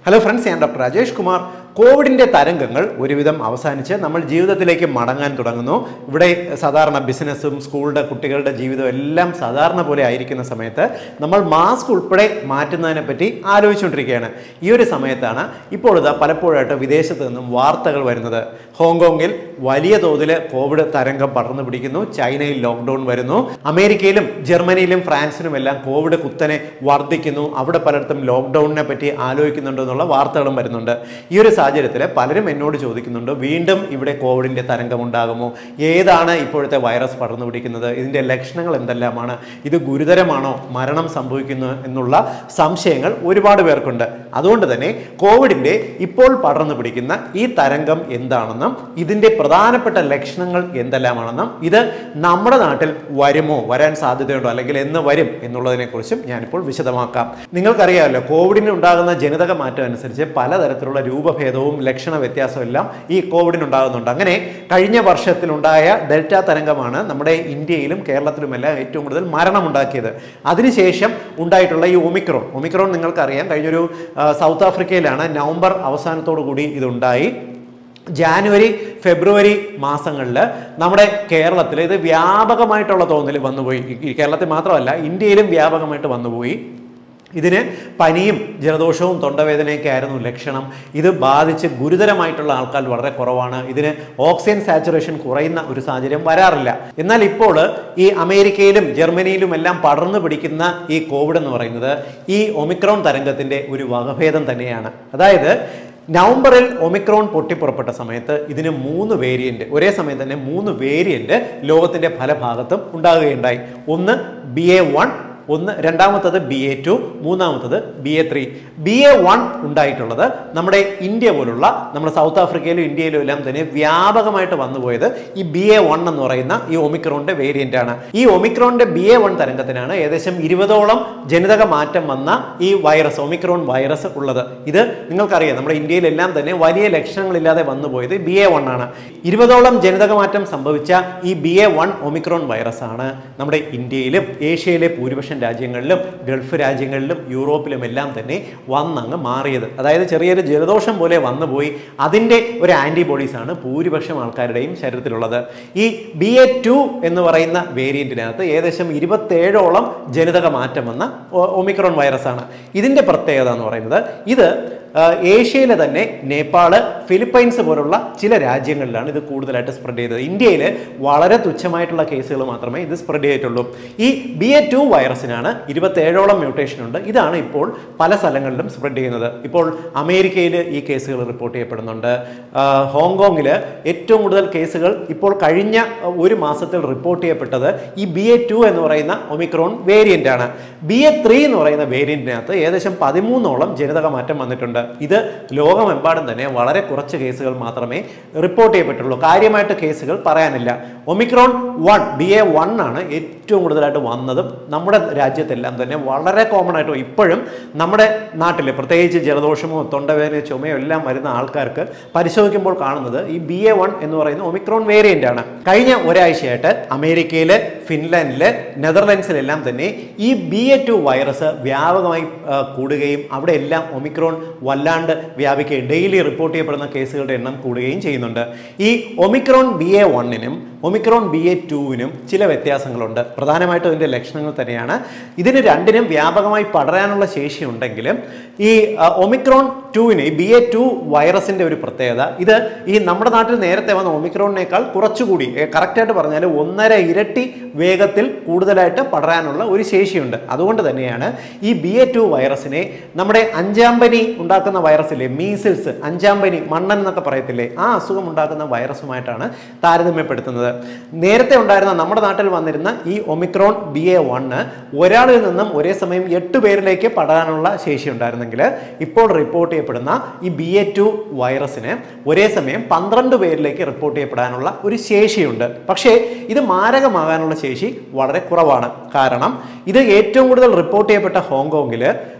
hello friends ഞാൻ doctor Rajesh Kumar കോവിഡിൻ്റെ തരംഗങ്ങൾ ഒരുവിധം അവസാനിച്ച് നമ്മൾ ജീവിതത്തിലേക്ക് മടങ്ങാൻ തുടങ്ങുന്നു ഇവിടെ സാധാരണ ബിസിനസ്സും സ്കൂളുടെ കുട്ടികളുടെ ജീവിതം എല്ലാം സാധാരണ പോലെ ആയിരിക്കുന്ന സമയത്ത് നമ്മൾ മാസ്ക് ഉൾപ്പെടെ മാറ്റുന്നതിനെ പറ്റി ആലോചിച്ചുകൊണ്ടിരിക്കുകയാണ് ഈ ഒരു സമയത്താണ് ഇപ്പോൾ ഇതാ പലപ്പോഴായിട്ട് വിദേശത്ത് നിന്നും വാർത്തകൾ വരുന്നത് ഹോങ്കോങ്ങിൽ വലിയ തോതിൽ കോവിഡ് തരംഗം പടർന്നു പിടിക്കുന്നു ചൈനയിൽ ലോക്ക്ഡൗൺ വരുന്നു അമേരിക്കയിലും ജർമ്മനിയിലും ഫ്രാൻസിലും എല്ലാം കോവിഡ് കുത്തനെ വർദ്ധിക്കുന്നു അവിടെ പലയിടത്തും ലോക്ക്ഡൗണിനെ പറ്റി ആലോചിക്കുന്നുണ്ട് എന്നുള്ള വാർത്തകളും വരുന്നുണ്ട് ഈ ഒരു സാഹചര്യത്തിൽ പലരും എന്നോട് ചോദിക്കുന്നുണ്ട് വീണ്ടും ഇവിടെ കോവിഡിന്റെ തരംഗം ഉണ്ടാകുമോ ഏതാണ് ഇപ്പോഴത്തെ വൈറസ് പടർന്നു പിടിക്കുന്നത് ഇതിന്റെ ലക്ഷണങ്ങൾ എന്തെല്ലാമാണ് ഇത് ഗുരുതരമാണോ മരണം സംഭവിക്കുന്നു എന്നുള്ള സംശയങ്ങൾ ഒരുപാട് പേർക്കുണ്ട് അതുകൊണ്ട് തന്നെ കോവിഡിന്റെ ഇപ്പോൾ പടർന്നു പിടിക്കുന്ന ഈ തരംഗം എന്താണെന്നും ഇതിന്റെ പ്രധാനപ്പെട്ട ലക്ഷണങ്ങൾ എന്തെല്ലാമാണെന്നും ഇത് നമ്മുടെ നാട്ടിൽ വരുമോ വരാൻ സാധ്യതയുണ്ടോ അല്ലെങ്കിൽ എന്ന് വരും എന്നുള്ളതിനെ കുറിച്ചും ഞാനിപ്പോൾ വിശദമാക്കാം നിങ്ങൾക്കറിയാമല്ലോ കോവിഡിന് ഉണ്ടാകുന്ന ജനിതക മാറ്റം അനുസരിച്ച് പലതരത്തിലുള്ള രൂപഭേദവും ലക്ഷണ വ്യത്യാസവും എല്ലാം ഈ കോവിഡിന് ഉണ്ടാകുന്നുണ്ട് അങ്ങനെ കഴിഞ്ഞ വർഷത്തിലുണ്ടായ ഡെൽറ്റ തരംഗമാണ് നമ്മുടെ ഇന്ത്യയിലും കേരളത്തിലുമെല്ലാം ഏറ്റവും കൂടുതൽ മരണമുണ്ടാക്കിയത് അതിനുശേഷം ഉണ്ടായിട്ടുള്ള ഈ ഒമിക്രോൺ ഒമിക്രോൺ നിങ്ങൾക്കറിയാം കഴിഞ്ഞൊരു ആ, സൗത്ത് ആഫ്രിക്കയിലാണ് നവംബർ അവസാനത്തോടു കൂടി ഇതുണ്ടായി ജാനുവരി ഫെബ്രുവരി മാസങ്ങളിൽ നമ്മുടെ കേരളത്തിൽ ഇത് വ്യാപകമായിട്ടുള്ള തോന്നൽ വന്നുപോയി ഈ കേരളത്തിൽ മാത്രമല്ല ഇന്ത്യയിലും വ്യാപകമായിട്ട് വന്നുപോയി ഇതിന് പനിയും ജലദോഷവും തൊണ്ടവേദനയൊക്കെ ആയിരുന്നു ലക്ഷണം ഇത് ബാധിച്ച് ഗുരുതരമായിട്ടുള്ള ആൾക്കാർ വളരെ കുറവാണ് ഇതിന് ഓക്സിജൻ സാച്ചുറേഷൻ കുറയുന്ന ഒരു സാഹചര്യം വരാറില്ല എന്നാൽ ഇപ്പോൾ ഈ അമേരിക്കയിലും ജർമ്മനിയിലും എല്ലാം പടർന്നു പിടിക്കുന്ന ഈ കോവിഡ് എന്ന് പറയുന്നത് ഈ ഒമിക്രോൺ തരംഗത്തിന്റെ ഒരു വകഭേദം തന്നെയാണ് അതായത് നവംബറിൽ ഒമിക്രോൺ പൊട്ടിപ്പുറപ്പെട്ട സമയത്ത് ഇതിന് മൂന്ന് വേരിയന്റ് ഒരേ സമയം തന്നെ മൂന്ന് വേരിയന്റ് ലോകത്തിന്റെ പല ഭാഗത്തും ഉണ്ടാകുകയുണ്ടായി ഒന്ന് ബി എ വൺ ഒന്ന് രണ്ടാമത്തത് ബി എ ടു മൂന്നാമത്തത് B A three B A one ഉണ്ടായിട്ടുള്ളത് നമ്മുടെ ഇന്ത്യ പോലുള്ള നമ്മുടെ സൗത്ത് ആഫ്രിക്കയിലും ഇന്ത്യയിലും എല്ലാം തന്നെ വ്യാപകമായിട്ട് വന്നുപോയത് ഈ ബി എ വൺ എന്ന് പറയുന്ന ഈ ഒമിക്രോണിന്റെ വേരിയന്റ് ആണ് ഈ ഒമിക്രോണിന്റെ ബി എ വൺ തരംഗത്തിനാണ് ഏകദേശം ഇരുപതോളം ജനിതക മാറ്റം വന്ന ഈ വൈറസ് ഒമിക്രോൺ വൈറസ് ഉള്ളത് ഇത് നിങ്ങൾക്കറിയാം നമ്മുടെ ഇന്ത്യയിലെല്ലാം തന്നെ വലിയ ലക്ഷണങ്ങളില്ലാതെ വന്നുപോയത് ബി എ വൺ ആണ് ഇരുപതോളം ജനിതക മാറ്റം സംഭവിച്ച ഈ B A one omicron virus ആണ് നമ്മുടെ ഇന്ത്യയിലും ഏഷ്യയിലെ ഭൂരിപക്ഷം രാജ്യങ്ങളിലും ഗൾഫ് രാജ്യങ്ങളിലും യൂറോപ്പിലും എല്ലാം തന്നെ വന്നങ്ങ് മാറിയത് അതായത് ചെറിയൊരു ജലദോഷം പോലെ വന്നുപോയി അതിൻ്റെ ഒരു ആൻറ്റിബോഡീസ് ആണ് ഭൂരിപക്ഷം ആൾക്കാരുടെയും ശരീരത്തിലുള്ളത് ഈ ബി എ ടു എന്ന് പറയുന്ന വേരിയന്റിനകത്ത് ഏകദേശം ഇരുപത്തേഴോളം ജനിതക മാറ്റം വന്ന ഒ- ഒമിക്രോൺ വൈറസ് ആണ് ഇതിൻ്റെ പ്രത്യേകത എന്ന് പറയുന്നത് ഇത് ആ, ഏഷ്യയിലെ തന്നെ നേപ്പാള് ഫിലിപ്പൈൻസ് പോലുള്ള ചില രാജ്യങ്ങളിലാണ് ഇത് കൂടുതലായിട്ട് സ്പ്രെഡ് ചെയ്തത് ഇന്ത്യയിൽ വളരെ തുച്ഛമായിട്ടുള്ള കേസുകൾ മാത്രമേ ഇത് സ്പ്രെഡ് ചെയ്തിട്ടുള്ളൂ ഈ ബി എ ടു വൈറസിനാണ് ഇരുപത്തേഴോളം മ്യൂട്ടേഷൻ ഉണ്ട് ഇതാണ് ഇപ്പോൾ പല സ്ഥലങ്ങളിലും സ്പ്രെഡ് ചെയ്യുന്നത് ഇപ്പോൾ അമേരിക്കയിൽ ഈ കേസുകൾ റിപ്പോർട്ട് ചെയ്യപ്പെടുന്നുണ്ട് ആ, ഹോങ്കോങ്ങിൽ ഏറ്റവും കൂടുതൽ കേസുകൾ ഇപ്പോൾ കഴിഞ്ഞ ആ, ഒരു മാസത്തിൽ റിപ്പോർട്ട് ചെയ്യപ്പെട്ടത് ഈ ബി എ ടു എന്ന് പറയുന്ന ഒമിക്രോൺ വേരിയന്റ് ആണ് ബി എ ത്രീ എന്ന് പറയുന്ന വേരിയന്റിനകത്ത് ഏകദേശം പതിമൂന്നോളം ജനിതക മാറ്റം വന്നിട്ടുണ്ട് ഇത് ലോകമെമ്പാടും തന്നെ വളരെ കുറച്ച് കേസുകൾ മാത്രമേ റിപ്പോർട്ട് ചെയ്യപ്പെട്ടുള്ളൂ കാര്യമായിട്ട് കേസുകൾ പറയാനില്ല omicron one B A one ആണ് ഏറ്റവും കൂടുതലായിട്ട് വന്നതും നമ്മുടെ രാജ്യത്തെല്ലാം തന്നെ വളരെ കോമൺ ആയിട്ട് ഇപ്പോഴും നമ്മുടെ നാട്ടിൽ പ്രത്യേകിച്ച് ജലദോഷമോ തൊണ്ടവേദനയോ ചുമയോ എല്ലാം വരുന്ന ആൾക്കാർക്ക് പരിശോധിക്കുമ്പോൾ കാണുന്നത് ഈ ബി എ വൺ എന്ന് പറയുന്ന ഒമിക്രോൺ വേരിയന്റ് ആണ് കഴിഞ്ഞ ഒരാഴ്ചയായിട്ട് അമേരിക്കയില് ഫിൻലാൻഡില് നെതർലൻഡ്സിലെല്ലാം തന്നെ ഈ ബി എ ടു വൈറസ് വ്യാപകമായി ആ, കൂടുകയും അവിടെ എല്ലാം ഒമിക്രോൺ വല്ലാണ്ട് വ്യാപിക്കുകയും ഡെയിലി റിപ്പോർട്ട് ചെയ്യപ്പെടുന്ന കേസുകളുടെ എണ്ണം കൂടുകയും ചെയ്യുന്നുണ്ട് ഈ ഒമിക്രോൺ ബി എ വണ്ണിനും ഒമിക്രോൺ ബി എ ടുവിനും ചില വ്യത്യാസങ്ങളുണ്ട് പ്രധാനമായിട്ടും ഇതിൻ്റെ ലക്ഷണങ്ങൾ തന്നെയാണ് ഇതിന് രണ്ടിനും വ്യാപകമായി പടരാനുള്ള ശേഷി ഉണ്ടെങ്കിലും ഈ ആ, ഒമിക്രോൺ ടുവിന് ബി എ ടു വൈറസിന്റെ ഒരു പ്രത്യേകത ഇത് ഈ നമ്മുടെ നാട്ടിൽ നേരത്തെ വന്ന ഒമിക്രോണിനേക്കാൾ കുറച്ചുകൂടി കറക്റ്റായിട്ട് പറഞ്ഞാൽ ഒന്നര ഇരട്ടി വേഗത്തിൽ കൂടുതലായിട്ട് പടരാനുള്ള ഒരു ശേഷിയുണ്ട് അതുകൊണ്ട് തന്നെയാണ് ഈ ബി എ ടു വൈറസിനെ നമ്മുടെ അഞ്ചാം പനി ഉണ്ടാക്കുന്ന വൈറസില്ലേ മീസിൽസ് അഞ്ചാം പനി മണ്ണൻ എന്നൊക്കെ പറയത്തില്ലേ ആ അസുഖം ഉണ്ടാക്കുന്ന വൈറസുമായിട്ടാണ് താരതമ്യപ്പെടുത്തുന്നത് നേരത്തെ ഉണ്ടായിരുന്ന നമ്മുടെ നാട്ടിൽ വന്നിരുന്ന ഈ ഒമിക്രോൺ ബി എ വണ്ണ് ഒരാളിൽ നിന്നും ഒരേ സമയം എട്ട് പേരിലേക്ക് പടരാനുള്ള ശേഷി ഉണ്ടായിരുന്നെങ്കിൽ ഇപ്പോൾ റിപ്പോർട്ട് ചെയ്യപ്പെടുന്ന ഈ ബി എ ടു വൈറസിന് ഒരേ സമയം പന്ത്രണ്ട് പേരിലേക്ക് റിപ്പോർട്ട് ചെയ്യപ്പെടാനുള്ള ഒരു ശേഷിയുണ്ട് പക്ഷേ ഇത് മാരകമാകാനുള്ള ശേഷി വളരെ കുറവാണ് കാരണം ഇത് ഏറ്റവും കൂടുതൽ റിപ്പോർട്ട് ചെയ്യപ്പെട്ട ഹോങ്കോങ്ങിൽ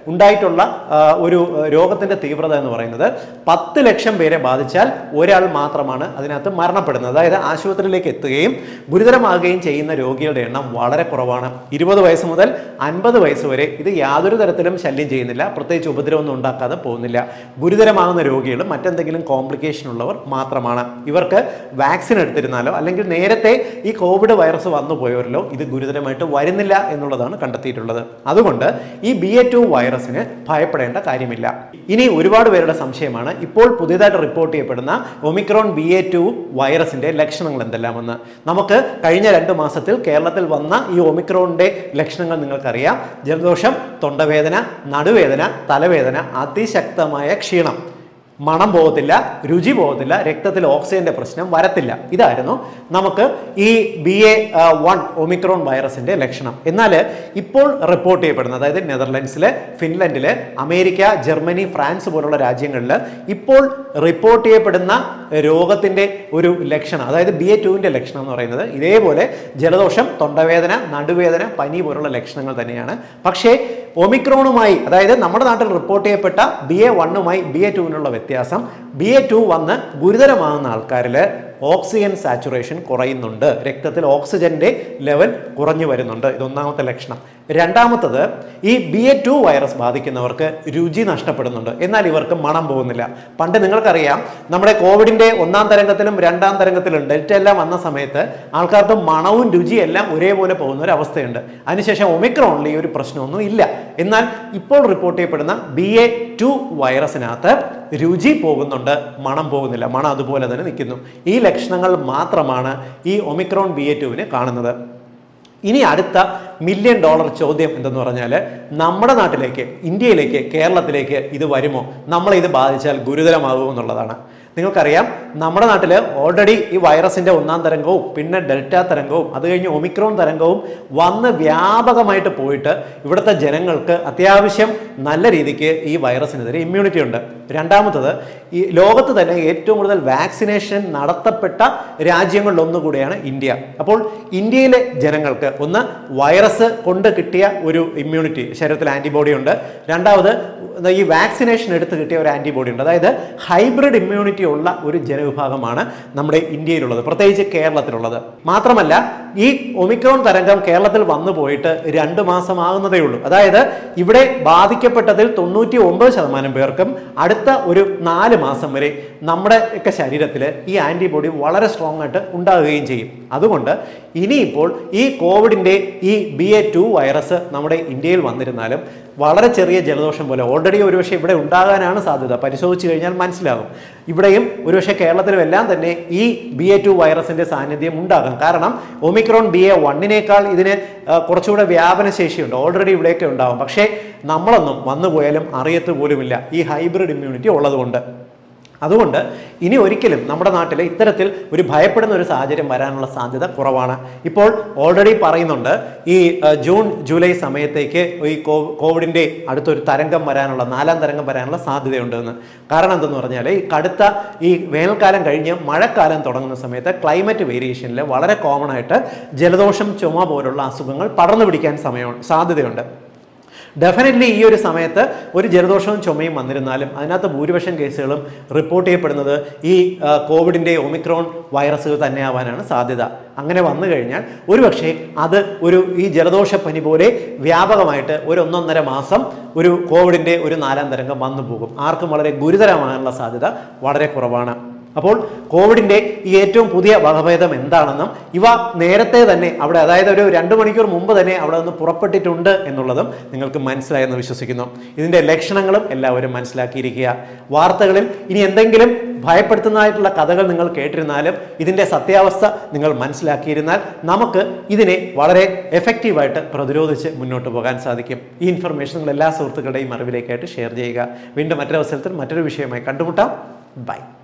ഉണ്ടായിട്ടുള്ള ആ, ഒരു ആ, രോഗത്തിന്റെ തീവ്രത എന്ന് പറയുന്നത് പത്ത് ലക്ഷം പേരെ ബാധിച്ചാൽ ഒരാൾ മാത്രമാണ് അതിനകത്ത് മരണപ്പെടുന്നത് അതായത് ആശുപത്രിയിലേക്ക് എത്തുകയും ഗുരുതരമാകുകയും ചെയ്യുന്ന രോഗികളുടെ എണ്ണം വളരെ കുറവാണ് ഇരുപത് വയസ്സ് മുതൽ അൻപത് വയസ്സ് വരെ ഇത് യാതൊരു തരത്തിലും ശല്യം ചെയ്യുന്നില്ല പ്രത്യേകിച്ച് ഉപദ്രവമൊന്നും ഉണ്ടാക്കാതെ പോകുന്നില്ല ഗുരുതരമാകുന്ന രോഗികൾ മറ്റെന്തെങ്കിലും കോംപ്ലിക്കേഷൻ ഉള്ളവർ മാത്രമാണ് ഇവർക്ക് വാക്സിൻ എടുത്തിരുന്നാലോ അല്ലെങ്കിൽ നേരത്തെ ഈ കോവിഡ് വൈറസ് വന്നു പോയവരിലോ ഇത് ഗുരുതരമായിട്ട് വരുന്നില്ല എന്നുള്ളതാണ് കണ്ടെത്തിയിട്ടുള്ളത് അതുകൊണ്ട് ഈ ബി എ ടു വൈറസിന് ഭയപ്പെടേണ്ട കാര്യമില്ല ഇനി ഒരുപാട് പേരുടെ സംശയമാണ് ഇപ്പോൾ പുതിയതായിട്ട് റിപ്പോർട്ട് ചെയ്യപ്പെടുന്ന ഒമിക്രോൺ ബി എ ടു വൈറസിന്റെ ലക്ഷണങ്ങൾ എന്തെല്ലാമെന്ന് നമുക്ക് കഴിഞ്ഞ രണ്ട് മാസത്തിൽ കേരളത്തിൽ വന്ന ഈ ഒമിക്രോണിന്റെ ലക്ഷണങ്ങൾ നിങ്ങൾക്കറിയാം ജലദോഷം തൊണ്ടവേദന നടുവേദന തലവേദന അതിശക്തമായ ക്ഷീണം മണം പോകത്തില്ല രുചി പോകത്തില്ല രക്തത്തിൽ ഓക്സിജന്റെ പ്രശ്നം വരത്തില്ല ഇതായിരുന്നു നമുക്ക് ഈ ബി എ വൺ ഒമിക്രോൺ വൈറസിന്റെ ലക്ഷണം എന്നാൽ ഇപ്പോൾ റിപ്പോർട്ട് ചെയ്യപ്പെടുന്ന അതായത് നെതർലൻഡ്സില് ഫിൻലൻഡില് അമേരിക്ക ജർമ്മനി ഫ്രാൻസ് പോലുള്ള രാജ്യങ്ങളിൽ ഇപ്പോൾ റിപ്പോർട്ട് ചെയ്യപ്പെടുന്ന രോഗത്തിന്റെ ഒരു ലക്ഷണം അതായത് ബി എ ടുവിന്റെ ലക്ഷണം എന്ന് പറയുന്നത് ഇതേപോലെ ജലദോഷം തൊണ്ടവേദന നടുവേദന പനി പോലുള്ള ലക്ഷണങ്ങൾ തന്നെയാണ് പക്ഷേ ഒമിക്രോണുമായി അതായത് നമ്മുടെ നാട്ടിൽ റിപ്പോർട്ട് ചെയ്യപ്പെട്ട ബി എ വണ്ണുമായി ബി എ ടുവിനുള്ള വ്യത്യാസം ബി എ ടു വന്ന് ഗുരുതരമാകുന്ന ആൾക്കാരിൽ ഓക്സിജൻ സാച്ചുറേഷൻ കുറയുന്നുണ്ട് രക്തത്തിൽ ഓക്സിജന്റെ ലെവൽ കുറഞ്ഞു വരുന്നുണ്ട് ഇതൊന്നാമത്തെ ലക്ഷണം രണ്ടാമത്തത് ഈ ബി എ ടു വൈറസ് ബാധിക്കുന്നവർക്ക് രുചി നഷ്ടപ്പെടുന്നുണ്ട് എന്നാൽ ഇവർക്ക് മണം പോകുന്നില്ല പണ്ട് നിങ്ങൾക്കറിയാം നമ്മുടെ കോവിഡിന്റെ ഒന്നാം തരംഗത്തിലും രണ്ടാം തരംഗത്തിലും ഡെൽറ്റ എല്ലാം വന്ന സമയത്ത് ആൾക്കാർക്ക് മണവും രുചിയും എല്ലാം ഒരേപോലെ പോകുന്ന ഒരു അവസ്ഥയുണ്ട് അതിനുശേഷം ഒമിക്രോണിൽ ഈ ഒരു പ്രശ്നമൊന്നും ഇല്ല എന്നാൽ ഇപ്പോൾ റിപ്പോർട്ട് ചെയ്യപ്പെടുന്ന ബി എ ടു വൈറസിനകത്ത് രുചി പോകുന്നുണ്ട് മണം പോകുന്നില്ല മണം അതുപോലെ തന്നെ നിൽക്കുന്നു ഈ ലക്ഷണങ്ങൾ മാത്രമാണ് ഈ ഒമിക്രോൺ ബി എ ടുവിന് കാണുന്നത് ഇനി അടുത്ത മില്യൺ ഡോളർ ചോദ്യം എന്തെന്ന് പറഞ്ഞാൽ നമ്മുടെ നാട്ടിലേക്ക് ഇന്ത്യയിലേക്ക് കേരളത്തിലേക്ക് ഇത് വരുമോ നമ്മളെ ഇത് ബാധിച്ചാൽ ഗുരുതരമാകുമോ എന്നുള്ളതാണ് നിങ്ങൾക്കറിയാം നമ്മുടെ നാട്ടിൽ ഓൾറെഡി ഈ വൈറസിന്റെ ഒന്നാം തരംഗവും പിന്നെ ഡെൽറ്റ തരംഗവും അത് കഴിഞ്ഞ് ഒമിക്രോൺ തരംഗവും വന്ന് വ്യാപകമായിട്ട് പോയിട്ട് ഇവിടുത്തെ ജനങ്ങൾക്ക് അത്യാവശ്യം നല്ല രീതിക്ക് ഈ വൈറസിനെതിരെ ഇമ്മ്യൂണിറ്റി ഉണ്ട് രണ്ടാമത്തത് ഈ ലോകത്ത് തന്നെ ഏറ്റവും കൂടുതൽ വാക്സിനേഷൻ നടത്തപ്പെട്ട രാജ്യങ്ങളിലൊന്നുകൂടിയാണ് ഇന്ത്യ അപ്പോൾ ഇന്ത്യയിലെ ജനങ്ങൾക്ക് ഒന്ന് വൈറസ് കൊണ്ട് കിട്ടിയ ഒരു ഇമ്മ്യൂണിറ്റി ശരീരത്തിൽ ആന്റിബോഡി ഉണ്ട് രണ്ടാമത് ഈ വാക്സിനേഷൻ എടുത്ത് കിട്ടിയ ഒരു ആന്റിബോഡി ഉണ്ട് അതായത് ഹൈബ്രിഡ് ഇമ്മ്യൂണിറ്റി ഉള്ള ഒരു ജനവിഭാഗമാണ് നമ്മുടെ ഇന്ത്യയിലുള്ളത് പ്രത്യേകിച്ച് കേരളത്തിലുള്ളത് മാത്രമല്ല ഈ ഒമിക്രോൺ തരംഗം കേരളത്തിൽ വന്നു പോയിട്ട് രണ്ട് മാസമാകുന്നതേ ഉള്ളൂ അതായത് ഇവിടെ ബാധിക്കപ്പെട്ടതിൽ തൊണ്ണൂറ്റി ഒമ്പത് ശതമാനം പേർക്കും അടുത്ത ഒരു നാല് മാസം വരെ നമ്മുടെ ഒക്കെ ശരീരത്തിൽ ഈ ആന്റിബോഡി വളരെ സ്ട്രോങ് ആയിട്ട് ഉണ്ടാകുകയും ചെയ്യും അതുകൊണ്ട് ഇനിയിപ്പോൾ ഈ കോവിഡിന്റെ ഈ ബി എ ടു വൈറസ് നമ്മുടെ ഇന്ത്യയിൽ വന്നിരുന്നാലും വളരെ ചെറിയ ജലദോഷം പോലെ ഓൾറെഡി ഒരുപക്ഷെ ഇവിടെ ഉണ്ടാകാനാണ് സാധ്യത പരിശോധിച്ച് കഴിഞ്ഞാൽ മനസ്സിലാകും ഇവിടെയും ഒരുപക്ഷെ കേരളത്തിലും എല്ലാം തന്നെ ഈ ബി എ ടു വൈറസിന്റെ സാന്നിധ്യം ഉണ്ടാകും കാരണം ഒമിക്രോൺ ബി എ വണ്ണിനേക്കാൾ ഇതിന് ആ, കുറച്ചുകൂടെ വ്യാപന ശേഷിയുണ്ട് ഓൾറെഡി ഇവിടെയൊക്കെ ഉണ്ടാകും പക്ഷേ നമ്മളൊന്നും വന്നു പോയാലും അറിയത്ത് പോലുമില്ല ഈ ഹൈബ്രിഡ് ഇമ്മ്യൂണിറ്റി ഉള്ളതുകൊണ്ട് അതുകൊണ്ട് ഇനി ഒരിക്കലും നമ്മുടെ നാട്ടിൽ ഇത്തരത്തിൽ ഒരു ഭയപ്പെടുന്ന ഒരു സാഹചര്യം വരാനുള്ള സാധ്യത കുറവാണ് ഇപ്പോൾ ഓൾറെഡി പറയുന്നുണ്ട് ഈ അഹ്, ജൂൺ ജൂലൈ സമയത്തേക്ക് ഈ കോ- കോവിഡിന്റെ അടുത്തൊരു തരംഗം വരാനുള്ള നാലാം തരംഗം വരാനുള്ള സാധ്യതയുണ്ട് എന്ന് കാരണം എന്തെന്ന് പറഞ്ഞാൽ ഈ കടുത്ത ഈ വേനൽക്കാലം കഴിഞ്ഞ് മഴക്കാലം തുടങ്ങുന്ന സമയത്ത് ക്ലൈമറ്റ് വേരിയേഷനിൽ വളരെ കോമൺ ആയിട്ട് ജലദോഷം ചുമ പോലുള്ള അസുഖങ്ങൾ പടർന്നു പിടിക്കാൻ സമയം സാധ്യതയുണ്ട് ഡെഫിനറ്റ്ലി ഈ ഒരു സമയത്ത് ഒരു ജലദോഷവും ചുമയും വന്നിരുന്നാലും അതിനകത്ത് ഭൂരിപക്ഷം കേസുകളും റിപ്പോർട്ട് ചെയ്യപ്പെടുന്നത് ഈ ആ, കോവിഡിന്റെ ഒമിക്രോൺ വൈറസുകൾ തന്നെയാവാനാണ് സാധ്യത അങ്ങനെ വന്നു കഴിഞ്ഞാൽ ഒരുപക്ഷെ അത് ഒരു ഈ ജലദോഷപ്പനി പോലെ വ്യാപകമായിട്ട് ഒരു ഒന്നൊന്നര മാസം ഒരു കോവിഡിന്റെ ഒരു നാലാം തരംഗം വന്നു പോകും ആർക്കും വളരെ ഗുരുതരമാകാനുള്ള സാധ്യത വളരെ കുറവാണ് അപ്പോൾ കോവിഡിന്റെ ഈ ഏറ്റവും പുതിയ വകഭേദം എന്താണെന്നും ഇവ നേരത്തെ തന്നെ അവിടെ അതായത് ഒരു രണ്ട് മണിക്കൂർ മുമ്പ് തന്നെ അവിടെ നിന്ന് പുറപ്പെട്ടിട്ടുണ്ട് എന്നുള്ളതും നിങ്ങൾക്ക് മനസ്സിലായെന്ന് വിശ്വസിക്കുന്നു ഇതിന്റെ ലക്ഷണങ്ങളും എല്ലാവരും മനസ്സിലാക്കിയിരിക്കുക വാർത്തകളിൽ ഇനി എന്തെങ്കിലും ഭയപ്പെടുത്തുന്നതായിട്ടുള്ള കഥകൾ നിങ്ങൾ കേട്ടിരുന്നാലും ഇതിന്റെ സത്യാവസ്ഥ നിങ്ങൾ മനസ്സിലാക്കിയിരുന്നാൽ നമുക്ക് ഇതിനെ വളരെ എഫക്റ്റീവായിട്ട് പ്രതിരോധിച്ച് മുന്നോട്ട് പോകാൻ സാധിക്കും ഈ ഇൻഫർമേഷൻ നിങ്ങൾ എല്ലാ സുഹൃത്തുക്കളുടെയും അറിവിലേക്കായിട്ട് ഷെയർ ചെയ്യുക വീണ്ടും മറ്റൊരു അവസരത്തിൽ മറ്റൊരു വിഷയമായി കണ്ടുമുട്ടാം ബൈ